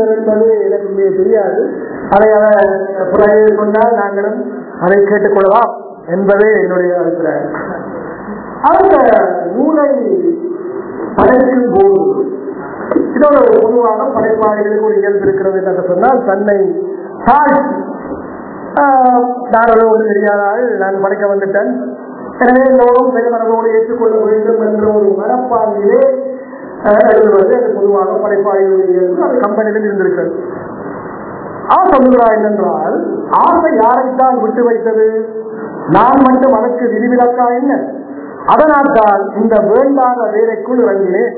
இருக்கிறது என்பது எனக்கு மிக தெரியாது அதை அவர் பிறகு கொண்டால் நாங்களும் அதை கேட்டுக்கொள்ளலாம் என்பதே என்னுடைய அபிப்பிராயம் அந்த நூலை படைக்கும் போது இன்னொரு பொதுவான படைப்பாளிகளுக்கு ஒரு இயல்பு இருக்கிறது என்று சொன்னால் தன்னை தாழ்த்தி ஆஹ், நான் ஒரு ஒன்று தெரியாதால் நான் படைக்க வந்துட்டேன் எனவே எல்லோரும் பெருமரபோடு ஏற்றுக்கொள்ள வேண்டும் என்ற ஒரு மனப்பாங்கிலே ஆஹ், எழுதுவது அது பொதுவாக படைப்பாளிகளுடைய இயல்பு அது கம்பெனியில் இருந்திருக்கிறது அவர் சொல்லுகிறார் என்னென்றால் ஆசை யாரைத்தான் விட்டு வைத்தது நான் மட்டும் அதற்கு விதிவிலக்கா என்ன அதனால் தான் இந்த வேண்டாத வேலைக்குள் இறங்கினேன்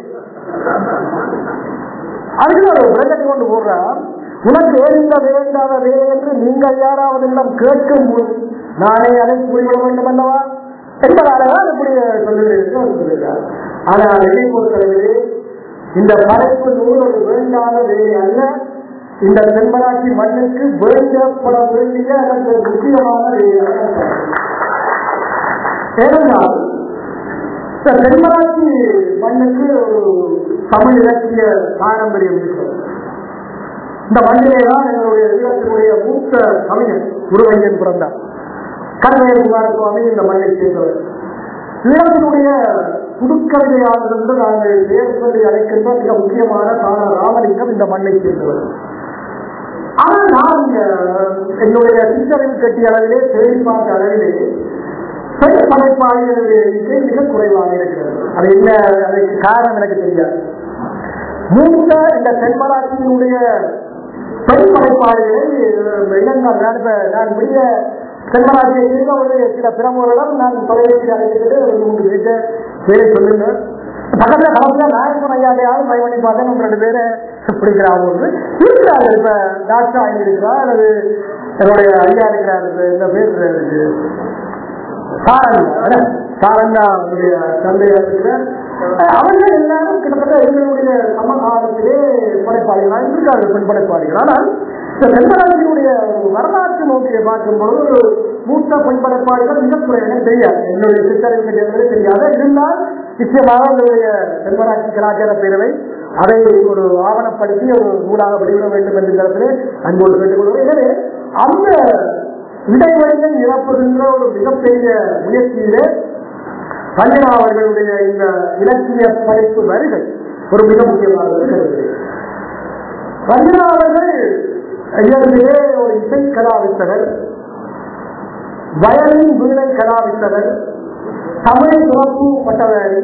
அதுக்கு ஒரு விளக்கத்தை கொண்டு போடுறார் உனக்கு ஏறிந்த வேண்டாத வேலை என்று நீங்கள் யாராவது இல்லம் கேட்கும் போது நானே அதை கூறிவிட வேண்டும் அல்லவா என்பதாலதான் இப்படி சொல்லுகிறேன் அவர் சொல்லுகிறார் ஆனால் இதை பொறுத்தளவிலே இந்த படைப்பு நூல் ஒரு வேண்டாத வேலை அல்ல இந்த தென்பராட்சி மண்ணுக்கு வேண்டப்பட வேண்டிய அதற்கு முக்கியமான வேலையாக ஏனென்றால் இந்த தென்மராட்சி மண்ணுக்கு ஒரு தமிழ் இலக்கிய பாரம்பரியம் இருக்கிறது இந்த மண்ணிலே தான் எங்களுடைய ஈழத்தினுடைய மூத்த கவிஞர் குருவையன் பிறந்தார் கண்மையர் குமாரசுவாமி இந்த மண்ணை சேர்ந்தவர் ஈழத்தினுடைய புதுக்கவிதையாளர் நாங்கள் பெயர் சொல்லி அழைக்கின்ற மிக முக்கியமான தான ராமலிங்கம் இந்த மண்ணை சேர்ந்தவர் ஆனால் நான் அஹ், என்னுடைய சிற்றறிவு கட்டிய அளவிலே தேடி பார்த்த அளவிலே பெண் படைப்பாளிகளுடைய எண்ணிக்கை மிக குறைவாக இருக்கிறது அது என்ன அதுக்கு காரணம் எனக்கு தெரியாது மூத்த இந்த தென்மராட்சியினுடைய பெண் படைப்பாளிகளை அஹ், இளங்கால் நான் இப்ப நான் பெரிய தென்மராட்சியை இருந்த ஒரு சில பிரமுகர்களும் நான் தொலைபேசி அழைத்துக்கிட்டு ஒரு மூன்று பேர்த்த பேரை சொல்லுங்க பக்கத்துல கலப்புல நாயகன் ஐயாவையாவது ட்ரை பண்ணி பார்த்தேன் ஒரு ரெண்டு பேரை பிடிக்கிறாங்க ஒன்று இருக்கிறாரு இப்ப டாக்டர் ஆகி இருக்கிறா அல்லது என்னுடைய ஐயா இருக்கிறாரு இந்த பேர் இருக்கு சாரங்கா சாரங்கா அவருடைய தந்தையா இருக்கிறார் அஹ் அவர்கள் எல்லாரும் கிட்டத்தட்ட எங்களுடைய சமகாலத்திலே படைப்பாளிகளாக இருக்கார்கள் பெண் படைப்பாளிகள் ஆனால் இந்த தென்மராட்சியினுடைய வரலாற்று நோக்கியை பார்க்கும்போது ஒரு மூத்த பெண் படைப்பாளிகள் மிக குறை எனக்கு தெரியாது என்னுடைய சித்தறிவு கட்டியவர்களே தெரியாது இருந்தால் நிச்சயமாக உங்களுடைய தென்மராட்சி கலாச்சார பேரவை அதை ஒரு ஆவணப்படுத்தி ஒரு நூலாக வெளியிட வேண்டும் என்ற இடத்திலே அன்போடு கேட்டுக்கொள்கிறேன் எனவே அந்த இடைவெளியை நிரப்புகின்ற ஒரு மிகப்பெரிய முயற்சியிலே ரஞ்சனா அவர்களுடைய இந்த இலக்கிய படைப்பு வருகை ஒரு மிக முக்கியமானது கருதுகிறேன் ரஞ்சனா அவர்கள் இயற்கையிலே ஒரு இசை கலாவித்தவர் வயலின் வீணை கலாவித்தவர் தமிழ் சிறப்பு பட்டதாரி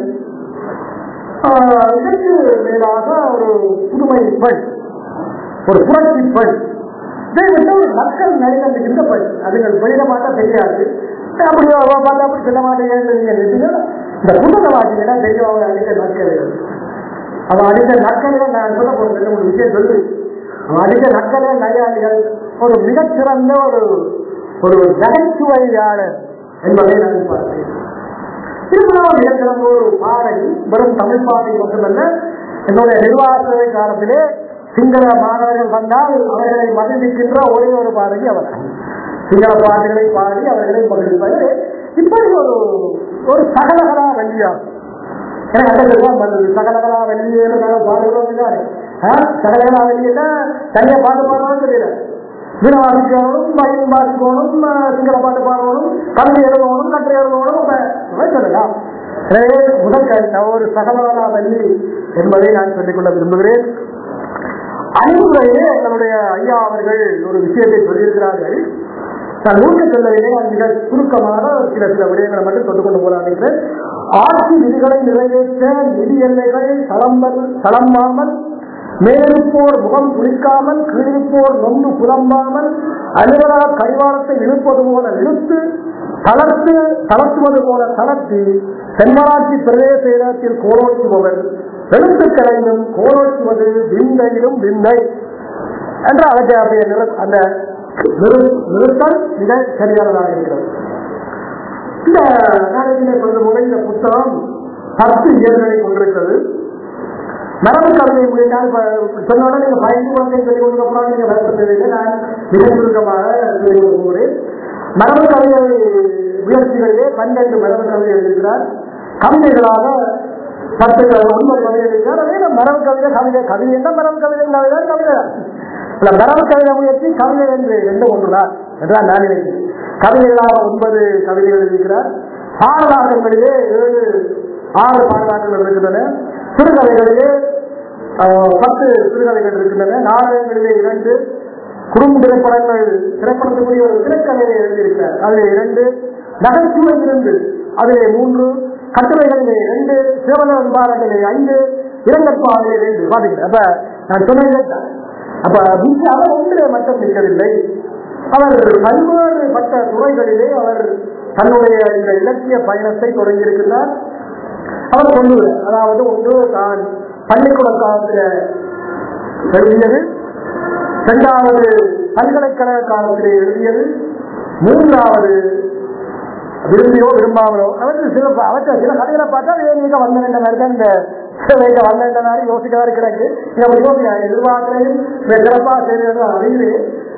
ஆஹ் இதற்கு மேலாக ஒரு புதுமை பெண் ஒரு புரட்சி பெண் இதை வந்து ஒரு மக்கள் நடிகர் இருந்த பெண் அதுகள் வெளியிட மாட்டா தெரியாது அப்படி அவ பார்த்தா அப்படி சொல்ல மாட்டேங்கிறது நீங்க நிறுத்துங்க. இந்த புத்தக வாசிங்கன்னா தெரியும் அவங்க அடித்த நற்கதைகள் அவன் அடித்த நற்கதைகள் நான் சொல்ல போறது ரெண்டு மூணு விஷயம் சொல்லு அவன் அடித்த நற்கதைகள் நையாளிகள் ஒரு மிகச்சிறந்த ஒரு ஒரு நகைச்சுவையாளர் என்பதை நான் பார்த்தேன் திருமணம் மிகச்சிறந்த ஒரு பாடகி வெறும் தமிழ் பாடகி மட்டுமல்ல என்னுடைய நிர்வாக சேவை காலத்திலே சிங்கள மாணவர்கள் வந்தால் அவர்களை மகிழ்விக்கின்ற ஒரே ஒரு பாடகி அவர் சிங்கள பாட்டுகளை பாடி அவர்களை மகிழ்விப்பது இப்படி ஒரு ஒரு சகலகலா வள்ளியாகும் எனக்கு அந்த எல்லாம் வந்தது சகலகலா வெள்ளியேன்னு நாங்கள் பாடுகிறோம் தானே சகலகலா வெள்ளியில தனியா பாட்டு பாடுறோம்னு தெரியல வீணை வாசிக்கணும் வயலின் வாசிக்கணும் அஹ் சிங்கள பாட்டு பாடணும் கல்வி எழுதணும் கட்டுரை எழுதணும் அப்ப இதெல்லாம் சொல்லலாம் எனவே முதல் கருத்து ஒரு சகலகலா வள்ளி என்பதை நான் சொல்லிக்கொள்ள விரும்புகிறேன் அறிவுரையிலே எங்களுடைய ஐயா அவர்கள் ஒரு விஷயத்தை சொல்லியிருக்கிறார்கள் நான் நூற்று சொல்லவில்லை அது மிக சுருக்கமான சில சில விடயங்களை மட்டும் சொல்லிக் கொண்டு போறாங்க ஆட்சி விதிகளை நிறைவேற்ற நிதி எல்லைகள் தளம்பல் தளம்பாமல் மேலிருப்போர் முகம் குளிக்காமல் கீழிருப்போர் நொந்து புலம்பாமல் அலுவலக கடிவாளத்தை இழுப்பது போல இழுத்து தளர்த்து தளர்த்துவது போல தளர்த்தி தென்மராட்சி பிரதேச இடத்தில் கோலோச்சுபவர் எழுத்துக்களையும் கோலோச்சுவது விந்தையிலும் விந்தை என்ற அதற்கு அப்படியே நிறு- அந்த நிறு- நிறுத்தல் மிக சரியானதாக இருக்கிறது இந்த நாளைக்கு சொல்லும் போது இந்த புத்தகம் பத்து இயல்களை கொண்டிருக்கிறது மரபு கவிதை முடிந்தால் சொன்னோட நீங்க பயந்து குழந்தை சொல்லி கொடுக்கப்படாது நீங்க பயப்படுத்தவில்லை நான் மிக சுருக்கமாக சொல்லி கொடுக்கிறேன் மரபு கவிதை முயற்சிகளிலே பன்னெண்டு மரபு கவிதை எழுதியிருக்கிறார் கவிதைகளாக பத்து ஒன்பது கவிதை எழுதியிருக்கிறார் அதே மரபு கவிதை கவிதை கவிதை என்ன மரபு கவிதை கவிதை கவிதை அந்த மரபு கவிதை முயற்சி கவிதை என்று ரெண்டு ஒன்றுதான் என்றுதான் நான் நினைக்கிறேன் கவிதைகளாக ஒன்பது கவிதைகள் இருக்கிறார் பாடலாக்கங்களிலே ஏழு ஆறு பாடலாக்கங்கள் இருக்கின்றன சிறுகதைகளிலே ஆஹ், பத்து சிறுகதைகள் இருக்கின்றன நாடகங்களிலே இரண்டு குடும்ப திரைப்படங்கள் திரைப்படத்துக்குரிய ஒரு திரைக்கதையை எழுதியிருக்கிறார் அதில் இரண்டு நகைச்சுவை இருந்து அதிலே மூன்று கட்டுரைகளிலே இரண்டு சிவபதவன் பாடலிலே ஐந்து இரண்டற்பாவிலே ரெண்டு பாத்தீங்களா அப்ப நான் சொன்னது தான். அப்ப மிக ஒன்றிலே மட்டும் நிற்கவில்லை அவர் பல்வேறுபட்ட துறைகளிலே அவர் தன்னுடைய இந்த இலக்கிய பயணத்தை தொடங்கியிருக்கிறார் அவர் சொல்லுவார் அதாவது ஒன்று தான் பள்ளிக்கூட காலத்தில் எழுதியது இரண்டாவது பல்கலைக்கழக காலத்திலே எழுதியது மூன்றாவது விரும்பியோ விரும்பாமலோ அவருக்கு சில அவற்றை சில கதைகளை பார்த்தா வேக வந்த வேண்ட மாதிரி தான் இந்த வேக வந்த வேண்ட மாதிரி யோசிக்கவாறு கிடக்கு நம்ம யோசிக்க எதிர்பார்க்கலையும் சிறப்பாக செய்யறது அறிவு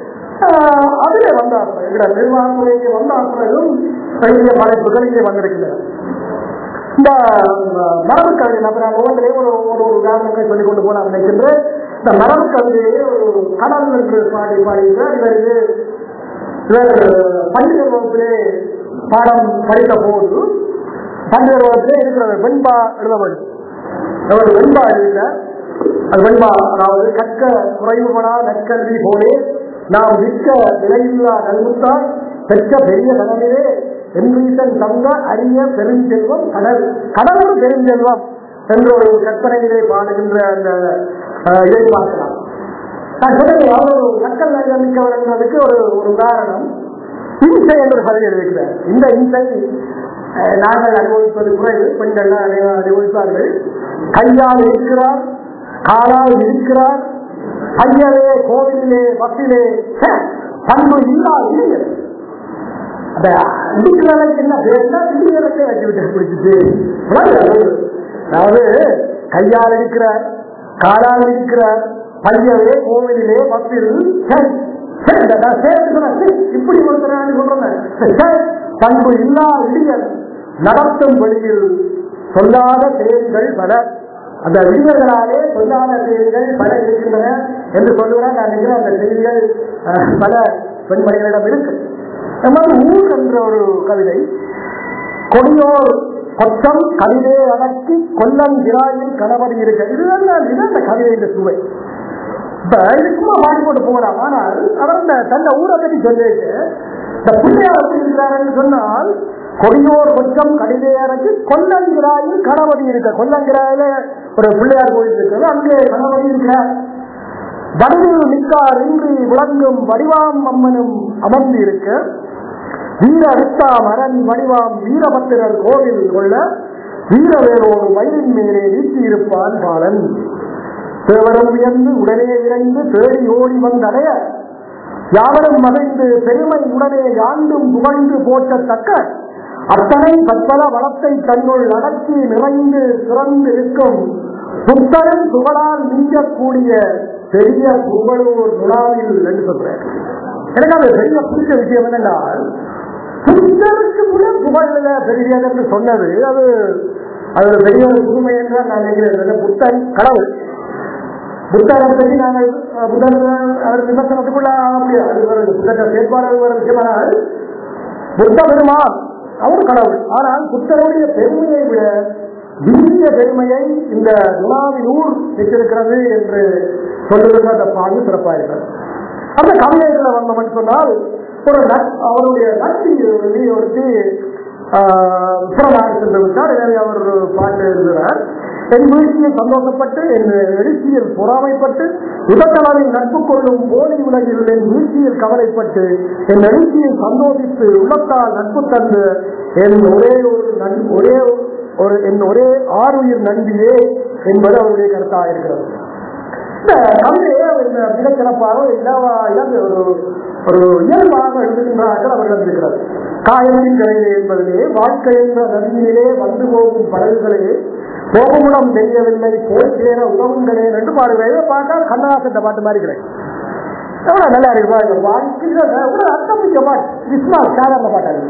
அதிலே வந்தார் எங்கட நிர்வாகத்துறைக்கு வந்தார் பிறகும் பெரிய படைப்புகள் இங்கே வந்திருக்கின்றன இந்த மரபு கவிதை நம்ம நான் ஒவ்வொன்றிலே ஒரு ஒரு ஒரு உதாரணங்கள் சொல்லிக் கொண்டு போன நினைக்கின்றேன் இந்த மரபு கவிதையே ஒரு கடல் என்று பாடி பாடிக்கிறார் இவருக்கு இவர் பள்ளிய வகுப்பிலே பாடம் படித்த போது பள்ளிய வகுப்பிலே இருக்கிற வெண்பா எழுத வேண்டும் அவர் வெண்பா எழுதினார் அது வெண்பா அதாவது கற்க குறைவுபடா நற்கல்வி போலே நாம் விற்க விலையில்லா நல்முத்தாய் பெற்ற பெரிய கடலிலே என்றீசன் தந்த அரிய பெருஞ்செல்வம் கடல் கடல் ஒரு பெருஞ்செல்வம் என்ற ஒரு கற்பனையிலே பாடுகின்ற அந்த அஹ், இதை பார்க்கலாம் நான் சொன்னேன் அவர் ஒரு மக்கள் நகரம் மிக்கவர் என்பதற்கு ஒரு ஒரு உதாரணம் இன்சை என்று கதை எழுதியிருக்கிறார் இந்த இன்சை அஹ், நாங்கள் அனுபவிப்பது குறைவு பெண்கள் அனுபவிப்பார்கள் கையால் இருக்கிறார் காலால் இருக்கிறார் ஐயரே கோவிலே பஸ்ஸிலே ச்சே, பண்பு இல்லா இல்லையே அந்த இடிக்கிறவனுக்கு என்ன பேருனா இடிக்கிறவனுக்கே வச்சு விட்டு பிடிச்சிட்டு அதாவது கையால் இருக்கிறார் காலால் இருக்கிறார் பையவே கோவிலே பத்தில் சரி, சரி, இந்த நான் சேர்த்து சொன்னேன், சரி, இப்படி ஒருத்தர் சொல்றேன் சரி, பண்பு இல்லா இடியல் நடத்தும் வழியில் சொல்லாத செய்திகள் பல அந்த விடுதல்களாலே சொல்லாத செய்திகள் பல இருக்கின்றன என்று சொல்லுகிறேன் நான் நினைக்கிறேன் அந்த செய்திகள் அஹ், பல பெண்மணிகளிடம் இருக்கு அது மாதிரி ஊர் என்ற ஒரு கவிதை கொடியோர் கொச்சம் கவிதை அடக்கி கொல்லன் கிராயில் கணவன் இருக்க இதுதான் நான் இதுதான் அந்த கவிதையின் சுவை இப்ப இது சும்மா வாங்கி போட்டு போகலாம் ஆனால் அவர் இந்த தன்னை ஊரை பற்றி சொல்லிட்டு இந்த பிள்ளையார் எப்படி இருக்கிறாருன்னு சொன்னால் கொடியோர் கொச்சம் கடிதை அடக்கி கொல்லங்கிராயில் கணவதி இருக்க கொல்லங்கிராயில ஒரு பிள்ளையார் கோயில் இருக்கிறது அங்கே கணவதி இருக்கிறார் வடிவில் நிற்கார் இன்றி விளங்கும் வடிவாம் அம்மனும் அமர்ந்து இருக்க வீர அடித்தா மரன் வடிவாம் வீரபத்திரர் கோவில் கொள்ள வீரவேலோடு மயிலின் மேலே நீட்டியிருப்பான் பாலன் தேவரம் உயர்ந்து உடனே விரைந்து தேடி ஓடி வந்தடைய யாவரும் மகிழ்ந்து பெருமை உடனே யாண்டும் புகழ்ந்து போற்றத்தக்க அத்தனை பற்பல வளத்தை தன்னுள் அடக்கி நிறைந்து சிறந்து இருக்கும் புத்தரின் புகழால் மிஞ்சக்கூடிய பெரிய புகழூர் விழாவில் என்று சொல்றேன் எனக்கு அது பெரிய பிடிச்ச விஷயம் என்னென்றால் புத்தருக்கு கூட புகழ்ல பெரியது என்று சொன்னது அது அது ஒரு பெரிய ஒரு புதுமை என்று நான் நினைக்கிறேன் புத்தன் கடவுள் புத்தரை பற்றி நாங்கள் அஹ், புத்தர் அவர் விமர்சனத்துக்குள்ள ஆக முடியாது அது ஒரு புத்தர் செயற்பாடு ஒரு விஷயமானால் புத்த பெருமான் அவர் கடவுள் ஆனால் புத்தருடைய பெருமையை விட வீரிய பெருமையை இந்த குணாவினூர் பெற்றிருக்கிறது என்று சொல்லுகின்ற அந்த பாடு சிறப்பாக இருக்கிறது அந்த கவிதைகளை வந்தோம்னு சொன்னால் ஒரு நட்- அவருடைய நட்பி ஒருத்தி புறநாடு சென்று விட்டார் எனவே அவர் ஒரு பாட்டு எழுதுகிறார் என் வீழ்ச்சியில் சந்தோஷப்பட்டு என் எழுச்சியில் பொறாமைப்பட்டு உதட்டளவில் நட்பு கொள்ளும் போலி உலகில் என் வீழ்ச்சியில் கவலைப்பட்டு என் எழுச்சியில் சந்தோஷித்து உள்ளத்தால் நட்பு தந்து என் ஒரே ஒரு நன் ஒரே ஒரு என் ஒரே ஆறுயிர் நண்பியே என்பது அவருடைய கருத்தாக இருக்கிறது இந்த கவிதையை அவர் இந்த மிக சிறப்பாக இலவா இலங்கு ஒரு ஒரு இயல்பாக எழுதுகின்றார்கள் அவர்கள் இருக்கிறது காயத்தின் கரையிலே என்பதிலே வாழ்க்கை என்ற நதியிலே வந்து போகும் படகுகளே போகுமிடம் தெரியவில்லை போய் சேர உதவுங்களே என்று பாடுகிறேன் பார்த்தா கண்ணதாசன் பாட்டு மாதிரி கிடைக்கும் எவ்வளவு நல்லா இருக்கு பாருங்க வாழ்க்கையில ஒரு அர்த்தம் மிக்க பாட்டு கிருஷ்ணா சாதாரண பாட்டாங்க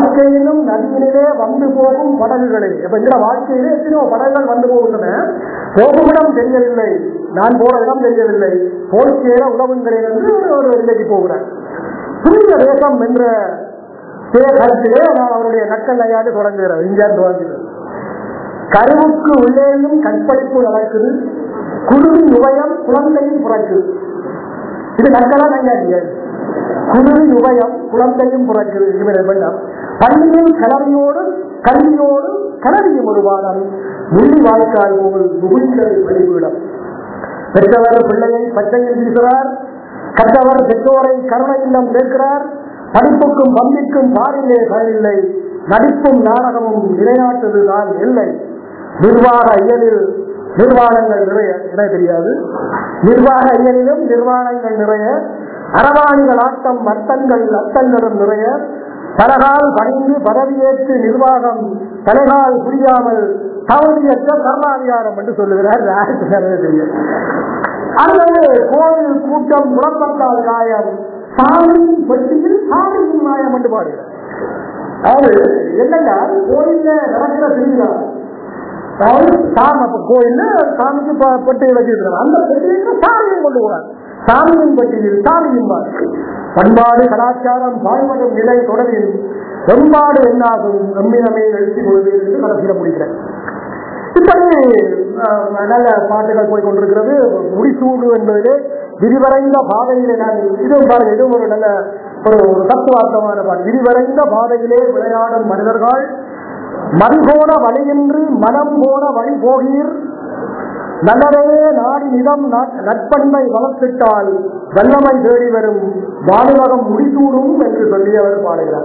வாழ்க்கையிலும் நதியிலே வந்து போகும் படகுகளே இப்ப இந்த வாழ்க்கையிலே எத்தனையோ படகுகள் வந்து போகின்றன போகுமிடம் தெரியவில்லை நான் போற இடம் தெரியவில்லை போய் சேர உதவுங்களேன் என்று ஒரு நிலைக்கு போகிறார் புனித தேசம் என்ற கருத்திலே நான் அவருடைய நக்கல் ஐயாண்டு தொடங்குகிறார் இந்தியாவில் தொடங்குகிறது கருவுக்கு உள்ளேயும் கற்பழிப்பு நடக்குது குருவி உபயம் குழந்தையும் பிறக்குது இது நக்கலா நையாடிய குருவி உபயம் குழந்தையும் பிறக்குது இவர் வேண்டாம் பள்ளியில் கலவையோடு கல்வியோடு கலவியும் ஒரு வாதம் முள்ளி வாய்க்கால் போல் முகிழ்களை வழிபீடம் பெற்றவர் பிள்ளையை பச்சையில் வீசுகிறார் கற்றவர் பெற்றோரை கருணை இல்லம் சேர்க்கிறார் படிப்புக்கும் பம்பிக்கும் பாரிலே பயனில்லை நடிப்பும் நாடகமும் நிலைநாட்டுவதுதான் இல்லை நிர்வாக இயலில் நிர்வாணங்கள் நிறைய என தெரியாது நிர்வாக இயலிலும் நிர்வாணங்கள் நிறைய அரவாணிகள் ஆட்டம் மர்த்தங்கள் அர்த்தங்களும் நிறைய பலகால் பணிந்து பதவியேற்று நிர்வாகம் தலைகால் புரியாமல் தகுதியற்ற கர்மாதிகாரம் என்று சொல்லுகிறார் யாருக்கு நிறைய தெரியும் அல்லது கோவில் கூட்டம் குழப்பத்தால் காயம் சாமியின் பெட்டியில் சாமியின் மாயம் என்று பாடுகிறார் அதாவது என்னென்றால் கோயில்ல நடக்கிற திருவிழா அதாவது சாமி அப்ப கோயில்ல சாமிக்கு ப- பெட்டியை வச்சிருக்கிறார் அந்த பெட்டியில் சாமியும் கொண்டு போறார் சாமியின் பெட்டியில் சாமியின் மாறு பண்பாடு கலாச்சாரம் பாழ்மடும் நிலை தொடரில் வெம்பாடு என்னாகும் எம்மினமே எழுதி கொள்வது என்று கடைசியில முடிக்கிறேன் இப்படி அஹ், நல்ல பாட்டுகள் போய் கொண்டிருக்கிறது முடிசூடு என்பதிலே விரிவடைந்த பாதையிலே நான் இதுவும் பாருங்க இதுவும் ஒரு நல்ல ஒரு ஒரு தத்துவார்த்தமான பாட்டு விரிவடைந்த பாதையிலே விளையாடும் மனிதர்கள் மண்கோண வழியின்றி மனம் போன வழி போகீர் நல்லதையே நாடி நிதம் நட்- நட்பண்பை வளர்த்திட்டால் வல்லமை தேடி வரும் வானுலகம் முடிசூடும் என்று சொல்லி அவர் பாடுகிறார்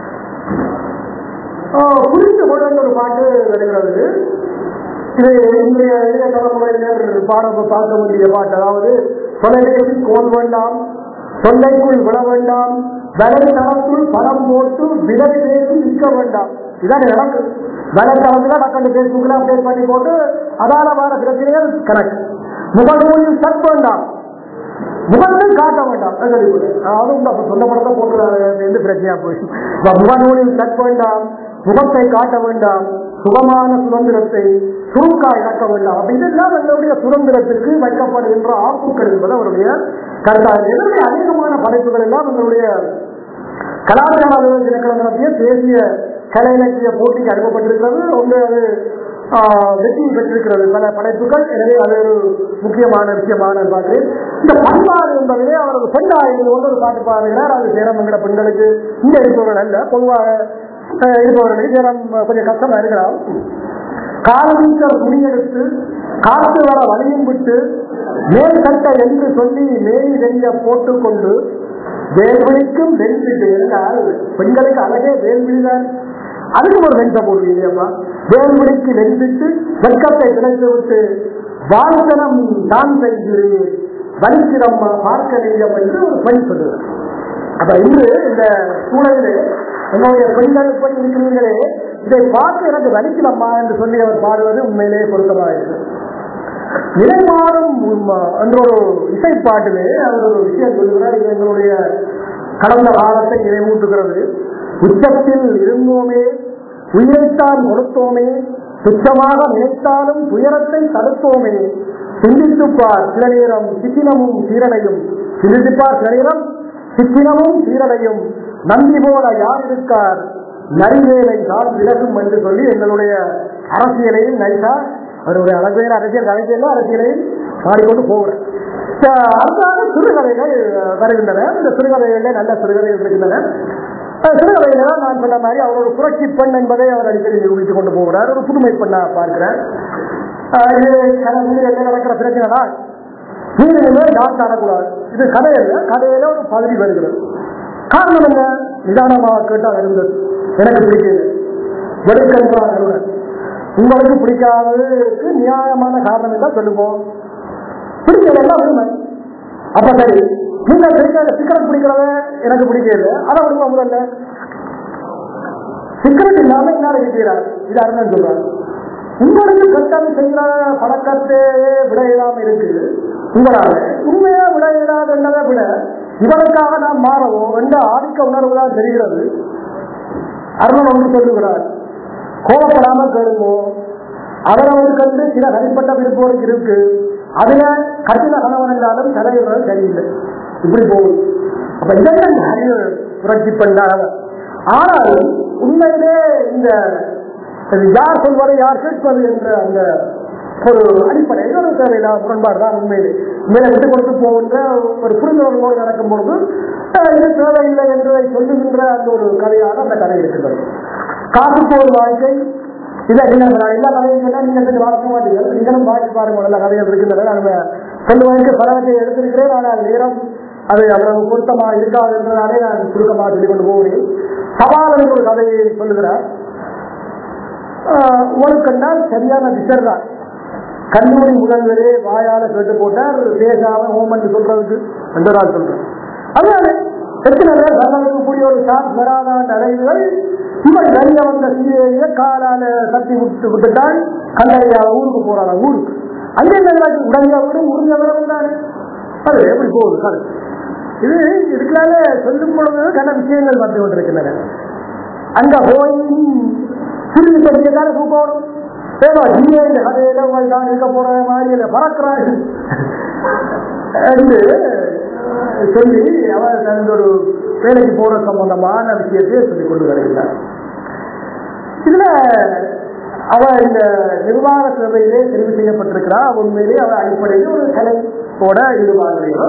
ஆஹ் புரிந்து கொள்ள ஒரு பாட்டு வருகிறது இது இன்றைய இளைய தலைமுறையினர் பாட பார்க்க வேண்டிய பாட்டு அதாவது தொலைபேசி கோல் வேண்டாம் தொல்லைக்குள் விட வேண்டாம் வலைத்தளத்துள் பணம் போட்டு விலை பேசி விற்க வேண்டாம் இதான் நடக்கு வலைத்தளத்துல டக்கண்டு பேஸ்புக்ல அப்டேட் பண்ணி போட்டு அதால வர பிரச்சனைகள் கணக்கு முகநூலில் சட் வேண்டாம் முகத்தை காட்ட வேண்டாம் அது சொல்லிக் அதாவது இந்த சொந்த படத்தை போட்டு எந்த பிரச்சனையா போயிடுச்சு இப்ப முகநூலில் கட் வேண்டாம் முகத்தை காட்ட வேண்டாம் சுகமான சுதந்திரத்தை சுருக்கா இழக்க வேண்டாம் அப்ப இதெல்லாம் எங்களுடைய சுதந்திரத்திற்கு வைக்கப்படுகின்ற ஆப்புக்கள் என்பது அவருடைய கருத்தாக இதனுடைய அநேகமான படைப்புகள் எல்லாம் எங்களுடைய கலாச்சார தினக்கிழமை நடத்திய தேசிய கலை இலக்கிய போட்டிக்கு அனுப்பப்பட்டிருக்கிறது ஒன்று அது ஆஹ், வெற்றி பெற்றிருக்கிறது பல படைப்புகள் எனவே அது ஒரு முக்கியமான விஷயமான பார்க்கிறேன் இந்த பண்பாடு என்பதிலே அவர் ஒரு பெண்ணாய்வு கொண்டு ஒரு பாட்டு பாடுகிறார் அது சேரமங்கல பெண்களுக்கு இங்க இருப்பவர்கள் அல்ல பொதுவாக ஆஹ், இருப்பவர்களுக்கு சேரம் கொஞ்சம் கஷ்டமா இருக்கலாம் காலவீச்சர் துணியெடுத்து காற்று வர வழியும் விட்டு மேல் கட்ட என்று சொல்லி மேல் தெரிய போட்டுக்கொண்டு வேல்விழிக்கும் வெண்பிட்டு என்றால் பெண்களுக்கு அழகே வேல்விழிதான் அதுக்கு ஒரு வெண்ட போடுவீங்கப்பா வேல்விழிக்கு வெண்பிட்டு வெட்கத்தை திளைத்து விட்டு வாழ்த்தனம் தான் செய்கிறேன் வலிக்கிறம்மா பார்க்க நெய்யம் என்று ஒரு பெண் சொல்லுவார் அப்ப இன்று இந்த சூழலில் என்னுடைய பெண்கள் இப்படி இருக்கிறீர்களே இதை பார்த்து எனக்கு வலிக்கலம்மா என்று சொல்லி அவர் பாடுவது உண்மையிலேயே பொருத்தமாக இருக்கு நிலைமாறும் உம், என்ற ஒரு இசைப்பாட்டிலே அவர் ஒரு விஷயம் சொல்லுகிறார் இது எங்களுடைய கடந்த காலத்தை நினைவூட்டுகிறது உச்சத்தில் இருந்தோமே உயிரைத்தான் கொடுத்தோமே துச்சமாக நினைத்தாலும் துயரத்தை தடுத்தோமே சிந்தித்துப்பார் சில நேரம் சித்தினமும் சீரடையும் சிந்தித்துப்பார் சில நேரம் சித்தினமும் சீரடையும் நந்தி போல யார் இருக்கார் நரிவேலை தான் விலகும் என்று சொல்லி எங்களுடைய அரசியலையும் நைசா அவருடைய அழகையில் அரசியல் கலைஞர்கள் அரசியலையும் பாடிக்கொண்டு போகிறேன் அடுத்ததாக சிறுகதைகள் அஹ், வருகின்றன இந்த சிறுகதைகளில் நல்ல சிறுகதைகள் இருக்கின்றன அஹ், சிறுகதையில தான் நான் சொன்ன மாதிரி அவர் ஒரு புரட்சி பெண் என்பதை அவர் அடிக்கடி நிரூபித்துக் கொண்டு போகிறார் ஒரு புதுமை பெண்ணா பார்க்கிறார் அஹ், இது கல- வீடுகளில் நடக்கிற பிரச்சனை தான் வீடுகளிலே டாக்டர் ஆடக்கூடாது இது கதையில கதையில ஒரு பகுதி வருகிறது காரணம் என்ன நிதானமாக கேட்டால் இருந்தது எனக்கு பிடிக்கல வெறுக்கின்றான் அருணன் உங்களுக்கு பிடிக்காததுக்கு நியாயமான காரணம் தான் சொல்லுவோம் பிடிக்கல உண்மை அப்ப சரி நீங்க பிடிக்காத சிக்கரம் பிடிக்கிறத எனக்கு பிடிக்கல அதை விடுங்க முதல்ல சிக்கரம் இல்லாம என்ன இருக்கிறார் இது அருணன் சொல்றாரு உங்களுக்கு கட்டம் செய்கிற பழக்கத்தை விட இல்லாம இருக்கு உங்களால உண்மையா விட இல்லாததை விட இவனுக்காக நாம் மாறவும் என்ற ஆதிக்க உணர்வு தான் தெரிகிறது அருணன் ஒன்று சொல்லுகிறார் கோபப்படாம கேளுங்கோ அவரவருக்கு வந்து சில தனிப்பட்ட விருப்பம் இருக்கு அதுல கட்டில கணவன் என்றாலும் தலைவர் சரியில்லை இப்படி போகுது அப்ப இதெல்லாம் நிறைய புரட்சி பண்ணாங்க ஆனால் உண்மையிலே இந்த இது யார் சொல்வதை யார் கேட்பது என்ற அந்த ஒரு அடிப்படை இது ஒரு தேவையில்லாத முரண்பாடு தான் உண்மையிலே மேலே விட்டு கொடுத்து போகின்ற ஒரு புரிந்துணர்வோடு நடக்கும் பொழுது அஹ், இது தேவையில்லை என்பதை சொல்லுகின்ற அந்த ஒரு கதையாக அந்த கதை இருக்கின்றது காசு போர் வாழ்க்கை இல்ல நீங்க நான் எல்லா கதையும் சொன்னா நீங்க வந்து வாசிக்க மாட்டீங்க நீங்களும் வாசி பாருங்க நல்ல கதைகள் இருக்கின்றன நான் சொல்லுவதற்கு பலவற்றை எடுத்திருக்கிறேன் ஆனால் நேரம் அது அவ்வளவு பொருத்தமா இருக்காது என்றதாலே நான் சுருக்கமாக சொல்லிக் கொண்டு போகிறேன் சவால் என்ற ஒரு கதையை சொல்லுகிறார் ஆஹ் ஒரு கண்டால் சரியான திசர் தான் கல்லூரி முதல்வரே வாயால கேட்டு போட்டார் பேசாம ஓமன் சொல்றதுக்கு என்றால் சொல்றேன் அதனால எத்தனை பேர் தங்களுக்கு கூடிய ஒரு சான்ஸ் வராத அடைவுகள் இவன் வெளிய வந்த சீரையில காலால தட்டி விட்டு விட்டுட்டால் கல்லையா ஊருக்கு போறாங்க ஊருக்கு அங்கே என்ன உடஞ்ச வீடு உறிஞ்ச வீடு தானே அது எப்படி போகுது கதை இது இதுக்குனால சொல்லும் பொழுது கன விஷயங்கள் வந்து கொண்டிருக்கின்றன அங்க போய் சிறிது பெரியதான தூக்கணும் ஏதோ இங்கே இந்த கதையில போய் தான் இருக்க போற மாதிரி இல்லை பறக்கிறார்கள் என்று சொல்லி அவர் தனது ஒரு வேலைக்கு போற சம்பந்தமான விஷயத்தை சொல்லிக் கொண்டு வருகிறார் இதுல அவ இந்த நிர்வாக சேவையிலே தெரிவு செய்யப்பட்டிருக்கிறார் உண்மையிலே அவ அடிப்படையில் ஒரு கலையோட ஈடுபாடு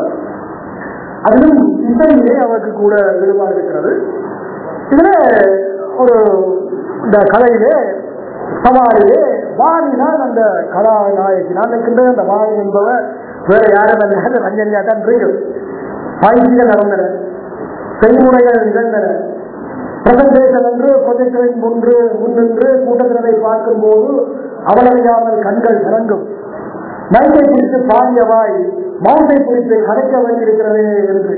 அதிலும் இசையிலே அவருக்கு கூட ஈடுபாடு இருக்கிறது இதுல ஒரு இந்த கலையிலே சவாலிலே வாணி தான் அந்த கதாநாயகி நான் நிற்கின்ற அந்த வாணி என்பவர் வேற யாரும் அல்ல அந்த ரஞ்சனியா தான் இருக்கு பயிற்சிகள் நடந்தன செய்முறைகள் நிகழ்ந்தன பிரசன்டேஷன் என்று ப்ரொஜெக்டரின் முன்று முன்னின்று கூட்டத்தினரை பார்க்கும் போது அவளறியாமல் கண்கள் கலங்கும் மைக்கை பிடித்து பாடியவாய் மவுண்டை பிடித்து கரைக்க வேண்டியிருக்கிறது என்று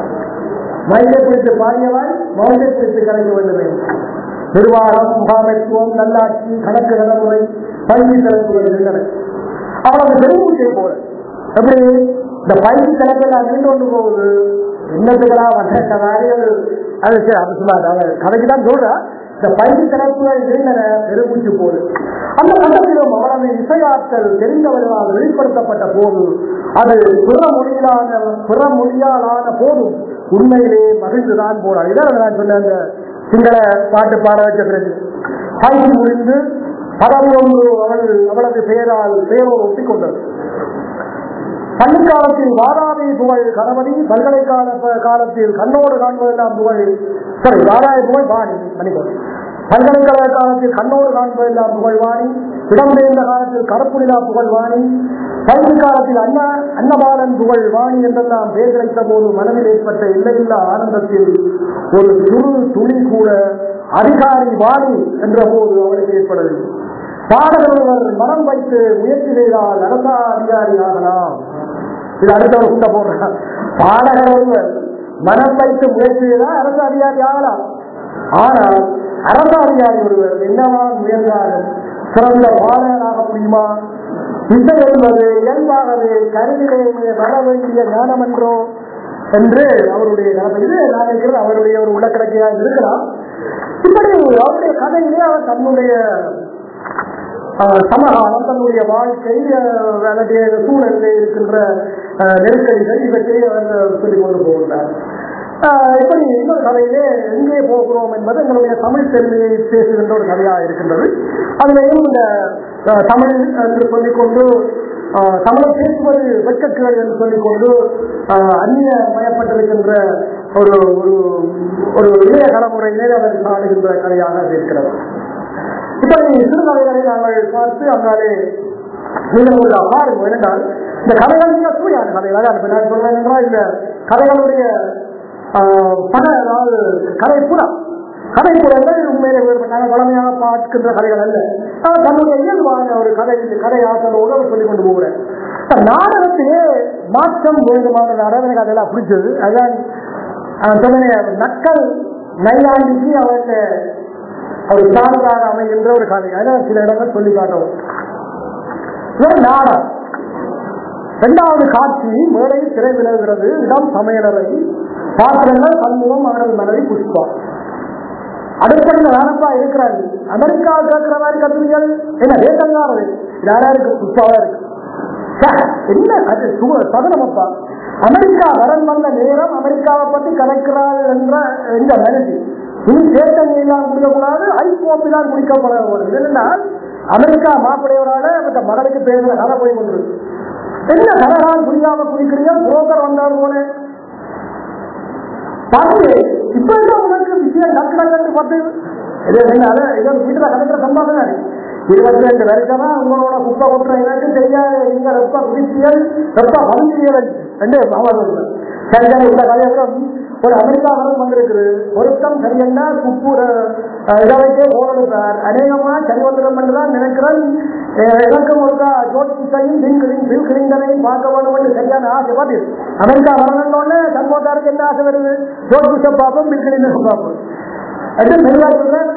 மைக்கை பிடித்து பாடியவாய் மவுண்டை பிடித்து கரைக்க வேண்டும் என்று நிர்வாகம் முகாமைத்துவம் நல்லாட்சி கணக்கு நடைமுறை பயிற்சி தலைப்புகள் இருந்தன அவரது பெருமூச்சை போல எப்படி இந்த பயிற்சி கணக்கெல்லாம் நீண்டு கொண்டு போகுது என்னத்துக்கடா வந்த வேலைகள் அது சரி அது சொல்லாது அவர் கதைக்கு தான் சொல்றா இந்த பயிற்சி கணக்குகள் இருந்தன பெருமூச்சு போது அந்த கட்டத்திலும் அவரது இசையாற்றல் தெரிந்தவர்களால் வெளிப்படுத்தப்பட்ட போது அது பிற மொழியிலான பிற மொழியாலான போதும் உண்மையிலே மகிழ்ந்துதான் போனார் இதான் நான் சொன்ன அந்த சிங்கள பாட்டு பாட வச்ச பிறகு பயிற்சி முடிந்து பதவி ஒன்று அவள் அவளது பெயரால் பெயரோடு ஒட்டிக்கொண்டது பள்ளிக்காலத்தில் வாதாபி புகழ் கணபதி பல்கலைக்கால காலத்தில் கண்ணோடு காண்பதெல்லாம் புகழ் சரி வாதாபி புகழ் வாணி மன்னிக்கணும் பல்கலைக்கழக காலத்தில் கண்ணோடு காண்பதெல்லாம் புகழ் வாணி இடம்பெயர்ந்த காலத்தில் கருப்புநிலா புகழ் வாணி கல்வி காலத்தில் அண்ணா அன்னபாலன் புகழ் வாணி என்றெல்லாம் பேர் கிடைத்த போது மனதில் ஏற்பட்ட எல்லையில்லா ஆனந்தத்தில் ஒரு துரு துளி கூட அதிகாரி வாணி என்ற போது அவளுக்கு ஏற்படவில்லை பாடகர் ஒருவர் மனம் வைத்து முயற்சி செய்தால் அரசா அதிகாரி ஆகலாம் இது அடுத்த ஒரு குண்டை போடுறார் பாடகர் ஒருவர் மனம் வைத்து முயற்சி செய்தால் அரசு அதிகாரி ஆகலாம் ஆனால் அரசு அதிகாரி ஒருவர் என்னவான் முயன்றாலும் சிறந்த பாடகராக முடியுமா இசை என்பது இயல்பாகவே கருவிலே வர வேண்டிய ஞானம் என்றோ என்று அவருடைய நிலைமை இது நான் நினைக்கிறது அவருடைய ஒரு உள்ளக்கிழக்கையாக இருக்கலாம் இப்படி அவருடைய கதையிலே அவர் தன்னுடைய ஆஹ், சமகாலம் தன்னுடைய வாழ்க்கை ஆஹ், அதனுடைய சூழலில் இருக்கின்ற ஆஹ், நெருக்கடிகள் இவற்றை அவர் சொல்லிக் கொண்டு போகின்றார் ஆஹ், இப்படி இன்னொரு கதையிலே எங்கே போகிறோம் என்பது எங்களுடைய தமிழ் பெருமையை பேசுகின்ற ஒரு கதையாக இருக்கின்றது அதிலேயும் இந்த ஆஹ், தமிழ் என்று சொல்லிக்கொண்டு ஆஹ், தமிழை பேசுவது வெட்கக்குகள் என்று சொல்லிக்கொண்டு ஆஹ், அந்நிய மயப்பட்டிருக்கின்ற ஒரு ஒரு ஒரு இளைய தலைமுறையிலே அவர் காணுகின்ற கதையாக அது இருக்கிறது இப்படி சிறுகதைகளை நாங்கள் பார்த்து அங்காலே நீங்கள் ஒரு பாருங்க ஏனென்றால் இந்த கதைகள் மிக சுவையான கதைகள் அதான் நான் சொல்றேன் என்றால் இந்த கதைகளுடைய ஆஹ், பல அதாவது கதை புறம் கதை புறங்கள் உண்மையிலே வேறுபட்டாங்க வளமையாக பார்க்கின்ற கதைகள் அல்ல ஆனால் தன்னுடைய இயல்பான ஒரு கதை கதை ஆசலோடு அவர் சொல்லிக் கொண்டு போகிறேன் நாடகத்திலே மாற்றம் வேண்டுமான நாடகம் எனக்கு அதெல்லாம் பிடிச்சது அதான் அவன் சொன்னேன் நக்கல் நையாண்டிக்கு அவன் ஒரு சான்றாக அமைகின்ற ஒரு கதை அதான் சில இடங்கள் சொல்லி காட்டவும் இவன் நாடகம் இரண்டாவது காட்சி மேடையில் திரை விலகுகிறது இடம் சமையலறை பாத்திரங்கள் சண்முகம் அவரது மனைவி புஷ்பா அடுப்படியில் தானப்பா இருக்கிறாரு அமெரிக்கா கேட்கிற மாதிரி கத்துறீங்கள் என்ன வேட்டங்காரது யாரா இருக்கு புத்தாவா இருக்கு ச்சே, என்ன அது சு- சதனமப்பா அமெரிக்கா வரன் வந்த நேரம் அமெரிக்காவை பத்தி கலைக்கிறாள் என்ற இந்த மனது இனி சேட்டன் எல்லாம் குடிக்கக்கூடாது ஐபோப்பி தான் குடிக்கப்படாது என்னென்னால் அமெரிக்கா மாப்பிள்ளையோரால அந்த மகளுக்கு பேருந்த கதை போய் கொண்டிருக்கு என்ன கதகால் குடிக்காம குடிக்கிறீங்க புரோக்கர் வந்தார் போல பார்த்து இப்ப என்ன உனக்கு விஷயம் கற்கடங்கு பார்த்து இது என்ன இதோ வீட்டுல கலக்கிற சம்பாதனை இருபத்தி ரெண்டு வருஷமா உங்களோட குப்பை கொட்டுற எனக்கு தெரியாது இந்த வெப்ப குடிச்சியல் வெப்ப வங்கியல் ரெண்டு மாவட்டம் சரியா இந்த கதையெல்லாம் ஒரு அமெரிக்கா வரும் வந்திருக்குது பொருத்தம் சரியன்னா குப்பூர இதை வைத்தே போராடுறார் அநேகமா சரி வந்துடும் என்றுதான் நினைக்கிறேன் அஹ் எனக்கும் ஒருக்கா ஜோட் புத்தையும் பில் கிளிங் பில் கிளிங்கனையும் பார்க்க வேண்டும் என்று சரியான ஆசை பார்த்து அமெரிக்கா வரணும்னு சண்முகத்தாருக்கு என்ன ஆசை வருது ஜோட் புஷை பார்ப்போம் பில் கிளிங்கன் பார்ப்போம் அது மெதுவா சொல்றேன்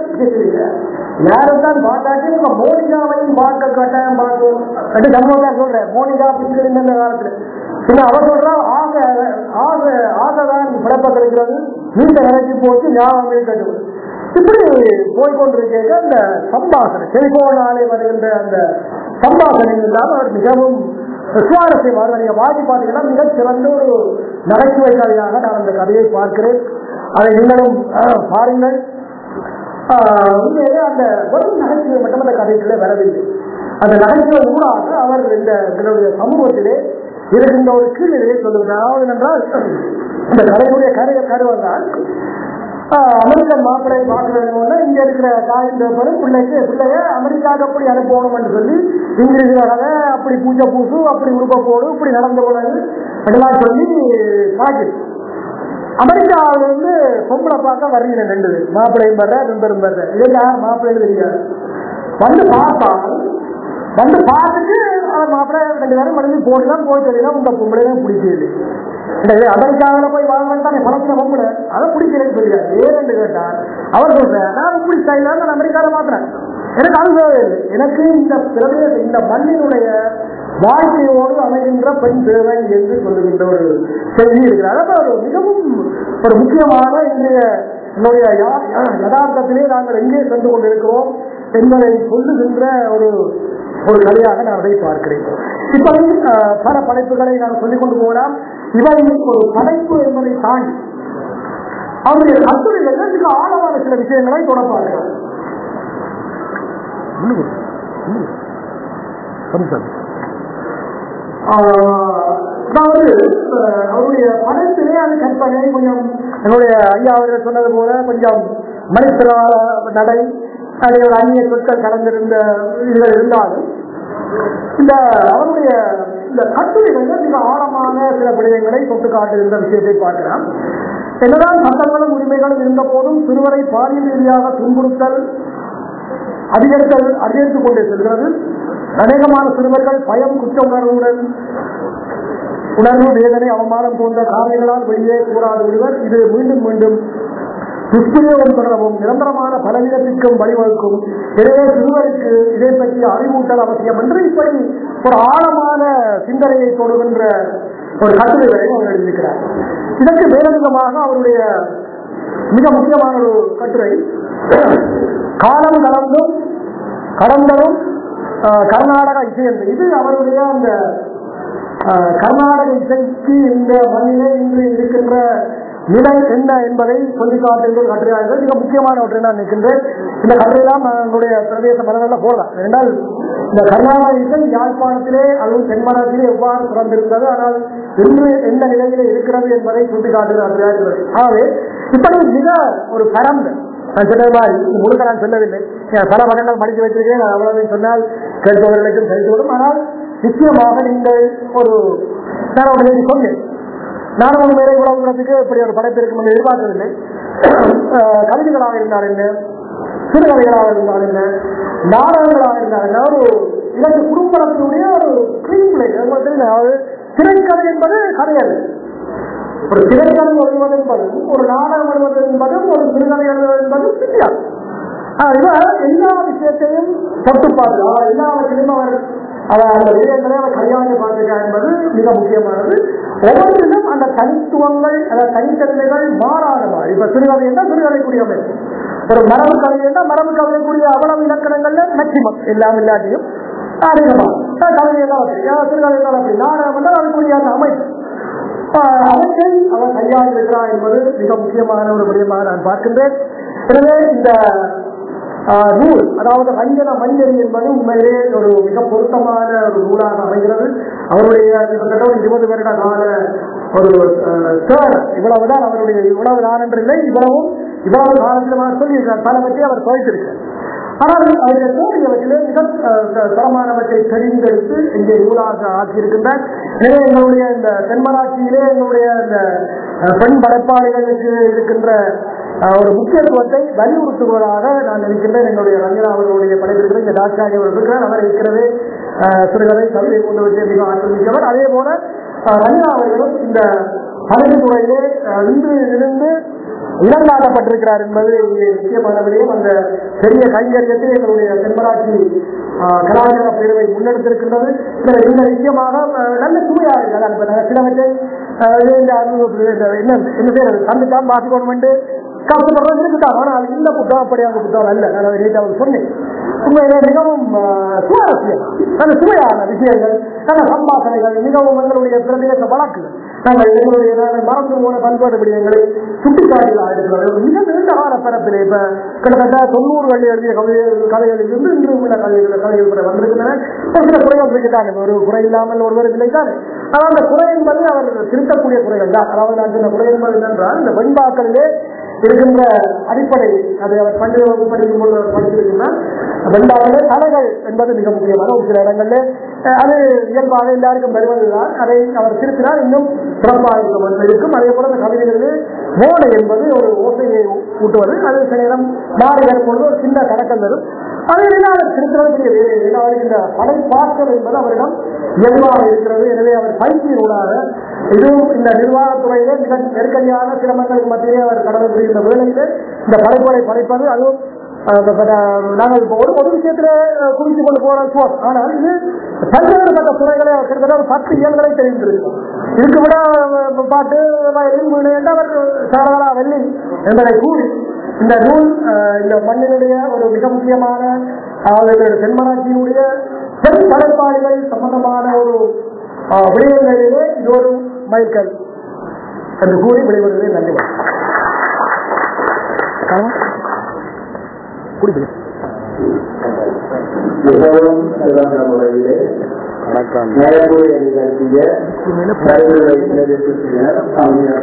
யாரும் தான் பார்த்தாச்சு நம்ம மோனிகாவையும் பார்க்க கட்டாயம் பார்க்கும் அது சண்முகத்தார் சொல்றேன் மோனிகா பில் கிளிங்கன் காலத்துல இல்ல அவர் சொல்றா ஆசை ஆசை ஆசைதான் பிறப்ப கிடைக்கிறது நீண்ட நிலைக்கு போச்சு ஞாபகம் இருக்கட்டும் இப்படி போய்கொண்டிருக்க அந்த சம்பாசனை செல்போனாலே வருகின்ற அந்த சம்பாசனை இல்லாமல் அவர் மிகவும் சுவாரஸ்யமாக நீங்க வாசி பார்த்தீங்கன்னா மிகச் சிறந்த ஒரு நகைச்சுவை கதையாக நான் அந்த கதையை பார்க்கிறேன் அதை நீங்களும் அஹ், பாருங்கள் ஆஹ், உண்மையிலே அந்த வெறும் நகைச்சுவை மட்டும் அந்த கதைக்குள்ளே வரவில்லை அந்த நகைச்சுவை ஊடாக அவர் இந்த எங்களுடைய சமூகத்திலே இருக்கின்ற ஒரு கீழ்நிலையை சொல்லுகிறார் அதாவது என்றால் இந்த கதையுடைய கரு கருவம் தான் ஆஹ் அமெரிக்கன் மாப்பிளை பார்க்கறவங்க இங்க இருக்கிற தாயின் தகப்பனும் பிள்ளைக்கு பிள்ளைய அமெரிக்காவுக்கு அப்படி அனுப்பணும் என்று சொல்லி இங்கிலீஷ்ல கதை அப்படி பூஜை பூசு அப்படி உருப்ப போடு இப்படி நடந்து போனது அதெல்லாம் சொல்லி காய்ச்சி அமெரிக்காவில இருந்து பொம்பளை பார்க்க வர்றீங்க ரெண்டு பேர். மாப்பிள்ளையும் வர்ற ரெண்டரும் வர்ற இல்லையா மாப்பிள்ளை தெரியாது வந்து பார்த்தால் வந்து பார்த்துட்டு அவன் மாப்பிள்ளை ரெண்டு பேரும் மறுபடி போட்டுதான் போய் தெரியல உங்க பொம்பளையும் பிடிக்கல இல்லை அமெரிக்காவில் போய் வாழ்வாங்க தானே பழக்கிற பொம்பளை அதை பிடிக்கலன்னு சொல்லியாரு ஏன்னு கேட்டார் அவர் சொல்றேன் நான் இப்படி ஸ்டைலாக நான் அமெரிக்காவில் மாத்துறேன் எனக்கு அது தேவையில்லை எனக்கு இந்த பிரதேச இந்த மண்ணினுடைய வாழ்க்கையோடு அமைகின்ற பெண் தேவை என்று சொல்லுகின்ற ஒரு செய்தி இருக்கிறார் அப்ப ஒரு மிகவும் ஒரு முக்கியமான இன்றைய என்னுடைய யா- யா- யதார்த்தத்திலே நாங்கள் எங்கே சென்று கொண்டிருக்கிறோம் என்பதை சொல்லுகின்ற ஒரு ஒரு கதையாக நான் அதை பார்க்கிறேன் இப்படி அஹ், பல படைப்புகளை நான் சொல்லிக் கொண்டு போகலாம் இவை ஒரு படைப்பு என்பதை தாண்டி அவருடைய கட்டுரைகள் மிக ஆழமான சில விஷயங்களை தொடர்பார்கள் அதாவது அஹ், அவருடைய படத்திலே அது கற்பனை கொஞ்சம் என்னுடைய ஐயா அவர்கள் சொன்னது போல கொஞ்சம் மனிதர நடை அதே ஒரு அந்நிய சொற்கள் கலந்திருந்த இதுகள் இருந்தாலும் இந்த அவருடைய இந்த கட்டுரைகள் மிக ஆழமான சில விடயங்களை தொட்டு காட்டுகின்ற விஷயத்தை பார்க்கலாம் என்னதான் சட்டங்களும் உரிமைகளும் இருந்த போதும் சிறுவரை பாலியல் ரீதியாக துன்புறுத்தல் அதிகரித்தல் அதிகரித்துக் கொண்டே செல்கிறது அநேகமான சிறுவர்கள் பயம் குற்ற உணர்வுடன் உணர்வு வேதனை அவமானம் போன்ற காரணங்களால் வெளியே கூறாது விடுவர் இது மீண்டும் மீண்டும் துஷ்பிரயோகம் தொடரவும் நிரந்தரமான பலவீனத்திற்கும் வழிவகுக்கும் எனவே சிறுவருக்கு இதை பற்றிய அறிவூட்டல் அவசியம் என்று இப்படி ஒரு ஆழமான சிந்தனையை தொடுகின்ற ஒரு கட்டுரைகளை அவர் எழுதியிருக்கிறார் இதற்கு மேலதிகமாக அவருடைய மிக முக்கியமான ஒரு கட்டுரை காலம் கலந்தும் கடந்ததும் ஆஹ், கர்நாடக இசை என்று இது அவருடைய அந்த ஆஹ், கர்நாடக இசைக்கு இந்த மண்ணிலே இன்று இருக்கின்ற நிலை என்ன என்பதை சொல்லி காட்டுகின்ற ஒரு கட்டுரையாக மிக முக்கியமான ஒன்றை நான் நிற்கின்றேன் இந்த கட்டுரையெல்லாம் நம்முடைய பிரதேச மலர்களில் போடலாம் ஏனென்றால் இந்த கர்நாடக இசை யாழ்ப்பாணத்திலே அதுவும் தென்மராட்டிலே எவ்வாறு பிறந்திருந்தது ஆனால் இன்று எந்த நிலையிலே இருக்கிறது என்பதை சுட்டி காட்டுகிறார் ஆகவே இப்படி மிக ஒரு பரந்த நான் சொன்ன மாதிரி இது முழுக்க நான் சொல்லவில்லை நான் பல மகன்கள் படித்து வைத்திருக்கேன் நான் அவ்வளவு சொன்னால் கேட்பவர்களுக்கும் சரித்துவிடும் ஆனால் நிச்சயமாக நீங்கள் ஒரு நான் உங்களுக்கு சொன்னேன் நானும் உங்க மேலே இவ்வளவு தூரத்துக்கு இப்படி ஒரு படைப்பு இருக்கும் என்று எதிர்பார்க்கவில்லை அஹ் கவிதைகளாக இருந்தால் என்ன சிறுகதைகளாக இருந்தால் என்ன நாடகங்களாக இருந்தால் என்ன ஒரு இரண்டு குடும்பத்தினுடைய ஒரு ஸ்கிரீன் பிளே உங்களுக்கு தெரியும் அதாவது திரைக்கதை என்பது கதையது ஒரு திரைக்கதை எழுதுவது என்பதும் ஒரு நாடகம் எழுதுவது என்பதும் ஒரு சிறுகதை எழுதுவது என்பதும் வித்தியாசம் ஆஹ் இவர் எல்லா விஷயத்தையும் தொட்டு பார்க்கிறார் எல்லாவற்றிலும் அவர் அவர் அந்த விஷயங்களை அவர் கையாண்டு பார்க்கிறார் என்பது மிக முக்கியமானது ஒவ்வொன்றிலும் அந்த தனித்துவங்கள் அந்த தனித்தன்மைகள் மாறாத மாதிரி இப்ப சிறுகதை என்றால் சிறுகதைக்குரிய அமைப்பு ஒரு மரபு கவிதைன்னா மரபு கவிதைக்குரிய அவ்வளவு இலக்கணங்கள்ல மேக்சிமம் எல்லாம் இல்லாட்டியும் அதிகமா கவிதை தான் அப்படி சிறுகதை தான் அப்படி நாடகம் என்றால் அதுக்குரிய அந்த அமைப்பு ஆஹ் அவற்றை அவர் கையாண்டிருக்கிறார் என்பது மிக முக்கியமான ஒரு விடயமாக நான் பார்க்கின்றேன் எனவே இந்த ஆஹ், நூல் அதாவது ரஞ்சன மஞ்சரி என்பது உண்மையிலே ஒரு மிக பொருத்தமான ஒரு நூலாக அமைகிறது அவருடைய கிட்டத்தட்ட ஒரு இருபது வருட கால ஒரு சார் இவ்வளவுதான் அவருடைய இவ்வளவு நான் என்று இல்லை இவ்வளவும் இவ்வளவு காலத்தில் சொல்லியிருக்கிறார் பலவற்றை அவர் குறைத்திருக்கிறார் ஆனால் அவருடைய தோழியவற்றிலே மிக அஹ், த- தரமானவற்றை தெரிந்தெடுத்து இங்கே நூலாக ஆக்கியிருக்கின்றார் எனவே எங்களுடைய இந்த தென்மராட்சியிலே எங்களுடைய இந்த அஹ், பெண் படைப்பாளிகளுக்கு இருக்கின்ற அஹ், ஒரு முக்கியத்துவத்தை வலியுறுத்துவதாக நான் நினைக்கின்றேன் எங்களுடைய ரஞ்சனா அவர்களுடைய படைப்பிற்கிற இந்த தாட்சாணி அவர் இருக்கிறார் அவர் இருக்கிறதே அஹ், சிறுகதை கவிதை போன்றவற்றை மிக ஆற்றல் மிக்கவர் அதே போல அஹ், ரஞ்சனா அவர்களும் இந்த பதவி துறையிலே அஹ், இன்று இருந்து இளங்காட்டப்பட்டிருக்கிறார் என்பது இங்கே முக்கியமான விடயம் அந்த பெரிய கைங்கரியத்தில் எங்களுடைய தென்மராட்சி ஆஹ், கலாச்சார பிரிவை முன்னெடுத்திருக்கின்றது இதுல இந்த நிச்சயமாக ஆஹ், நல்ல சுமையாக இருக்கு அதான் இப்ப நாங்க சிலவற்றை ஆஹ், இது இந்த அது இந்த என்ன என்ன பேர் கண்டுக்காம வாசிக்கணும் கஷ்டப்படுறது இருக்குதான் ஆனால் இந்த புத்தகம் அப்படியான புத்தகம் அல்ல நான் அதை நேற்று அவர் சொன்னேன் உண்மையிலே மிகவும் ஆஹ், சுவாரஸ்யம் நல்ல சுவையான விஷயங்கள் நல்ல சம்பாசனைகள் மிகவும் எங்களுடைய பிரதேச வழக்குகள் நாங்கள் எங்களுடைய நாங்கள் மறந்து போன பண்பாடு விடயங்களை சுட்டிக்காட்டிலாம் இருக்கிறது மிக நீண்ட கால பரப்பில் இப்ப கிட்டத்தட்ட தொண்ணூறுகளில் எழுதிய கவிதை கதைகளில் இருந்து இன்று உள்ள கதைகள் கதைகள் கூட வந்திருக்கின்றன ஒரு சில குறைகள் இருக்குதானே ஒரு குறை இல்லாமல் ஒருவர் இல்லை தானே ஆனால் அந்த குறை என்பது அவர் திருத்தக்கூடிய குறைகள் தான் அதாவது நான் சொன்ன குறை என்பது என்னென்றால் இந்த வெண்பாக்களிலே இருக்கின்ற அடிப்படை அதை அவர் பள்ளி வகுப்பு படிக்கும் போது அவர் படித்திருக்கின்றார் வெண்பாக்களே தலைகள் என்பது மிக முக்கியமான ஒரு சில இடங்களில் அஹ், அது இயல்பாக எல்லாருக்கும் வருவதுதான் அதை அவர் திருத்தினால் இன்னும் சிறப்பாக இருக்கும் என்று இருக்கும் அதே போல அந்த கவிதைகளில் மோடை என்பது ஒரு ஓசையை ஊட்டுவது அது சில நேரம் மாறி வரும்பொழுது ஒரு சின்ன கணக்கம் வரும் அதை எல்லாம் திருத்துறதுக்கு வேலை இல்லை. அவருக்கு இந்த படைப்பாற்றல் என்பது அவரிடம் இயல்பாக இருக்கிறது எனவே அவர் பயிற்சியினூடாக இதுவும் இந்த நிர்வாகத்துறையிலே மிக நெருக்கடியான சிரமங்களுக்கு மத்தியிலே அவர் கடந்து புரிகின்ற வேளையிலே இந்த படைப்புகளை படைப்பது அதுவும் அஹ், இப்ப, அஹ், நாங்கள் இப்போ ஒரு ஒரு விஷயத்துல அஹ், குவித்து கொண்டு போற சோர் ஆனால் இது பல்வேறுபட்ட துறைகளை அவர் கிட்டத்தட்ட ஒரு பத்து இயல்களை தெரிந்திருக்கும் இதுக்கு விட அஹ், பாட்டு வயலின் வீடு என்று அவர் சாரதா வெள்ளி என்பதை கூறி இந்த நூல் அஹ், இந்த மண்ணினுடைய ஒரு மிக முக்கியமான அதாவது தென்மராட்சியினுடைய பெண் படைப்பாளிகள் சம்பந்தமான ஒரு அஹ், விடயங்களிலே இது ஒரு மைல்கல் என்று கூறி விடைபெறுவதை நன்றி குடிக்கிறேன் மிகவும் சிறந்த முறையிலே வணக்கம் நடைமுறை நிகழ்த்திய நடைமுறை நிகழ்த்திய